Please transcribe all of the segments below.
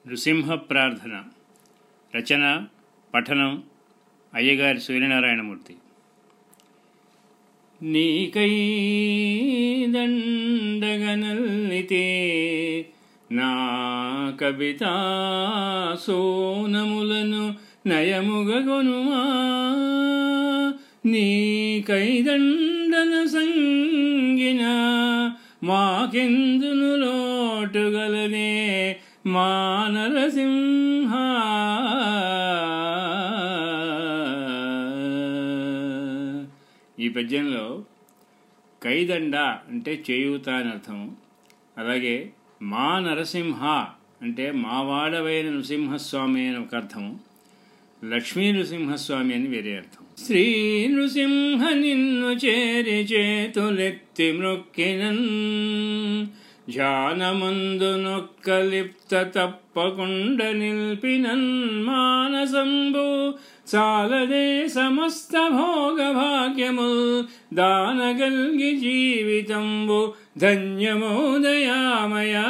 నృసింహ ప్రార్థన రచన పఠనం అయ్యగారి సూర్యనారాయణమూర్తి నీకై దండగనల్లితే నా కవితా సోనములను నయముగొనుమా నీకై దండన సంగిన మాకెందును లోటుగలనే మా నరసింహ ఈ పద్యంలో కైదండ అంటే చేయూత అని అర్థం అలాగే మా నరసింహ అంటే మావాడవైన నృసింహస్వామి అని ఒక అర్థము లక్ష్మీ నృసింహస్వామి అని వేరే అర్థం శ్రీ నృసింహ నిన్ను చేరి చేతులెత్తి మ్రొక్కినన్ ధ్యానమందు నొక్కలిప్త తప్పకుండ నిల్పినన్ మానసంబు చాలదే సమస్త భోగ భాగ్యముల్ దానగల్గి జీవితంబు ధన్యమోదయామయా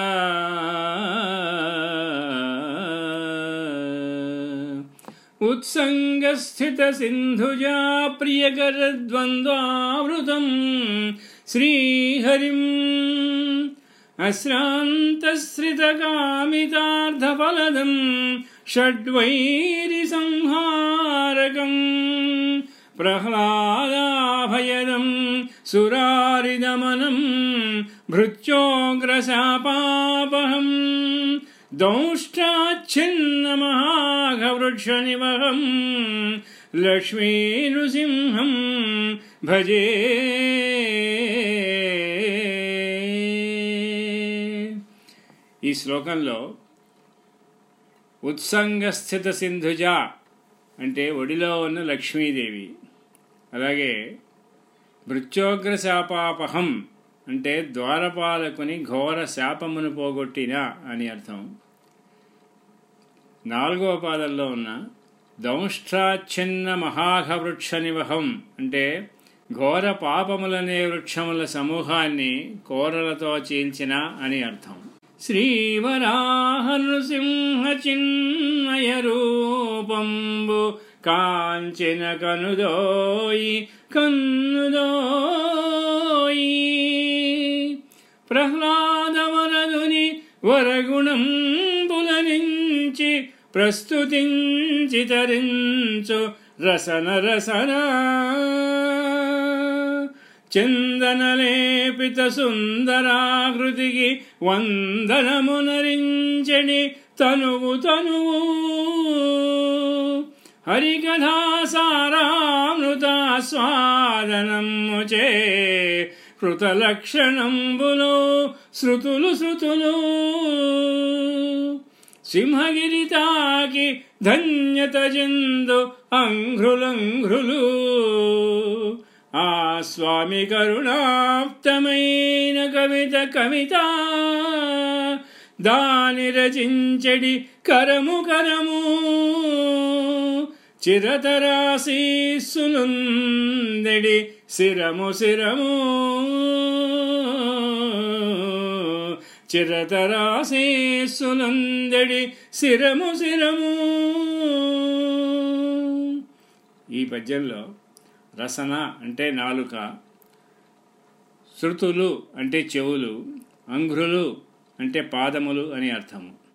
ఉత్సంగస్థిత సింధుజా ప్రియకరద్వంద్వావృతం శ్రీహరిం అశ్రాంతశ్రితకామితార్థఫలదం షడ్వైరి సంహారకం ప్రహ్లాదాభయదం సురారిదమనం భృత్యోగ్రశాపాపహం దౌష్టాచ్ఛిన్నమహాఘవృక్షనివహం లక్ష్మీనృసింహం భజే ఈ శ్లోకంలో ఉత్సంగస్థిత సింధుజ అంటే ఒడిలో ఉన్న లక్ష్మీదేవి అలాగే భృత్యోగ్ర శాపాపహం అంటే ద్వారపాలకుని ఘోర శాపమును పోగొట్టిన అని అర్థం నాలుగవ పాదంలో ఉన్న దంష్ట్రాచ్ఛిన్న మహాఘవృక్ష నివహం అంటే ఘోర పాపములనే వృక్షముల సమూహాన్ని కోరలతో చీల్చిన అని అర్థం శ్రీవరాహ నృసింహ చిన్మయ రూపంబు కాంచిన కనుదోయి కన్నుదోయి ప్రహ్లాదవరదుని వరగుణంబులనించి ప్రస్తుతించి తరించు రసన రసన చందనలేపిత సుందరాకృతికి వందనమునరించడి తనువు తనువు హరికథాసారామృతాస్వాదనముచే కృతలక్షణంబులో శృతులు శృతులు సింహగిరితాకి ధన్యత చెందు అంఘ్రులంఘ్రులు ఆ స్వామి కరుణాప్తమైన కవిత కవిత దాని రచించడి కరము కరము చిరతరాశీస్సులుందడి శిరము శిరము చిరతరాశీస్సులుందడి శిరము శిరము ఈ పద్యంలో రసన అంటే నాలుక శృతులు అంటే చెవులు అంఘ్రులు అంటే పాదములు అని అర్థము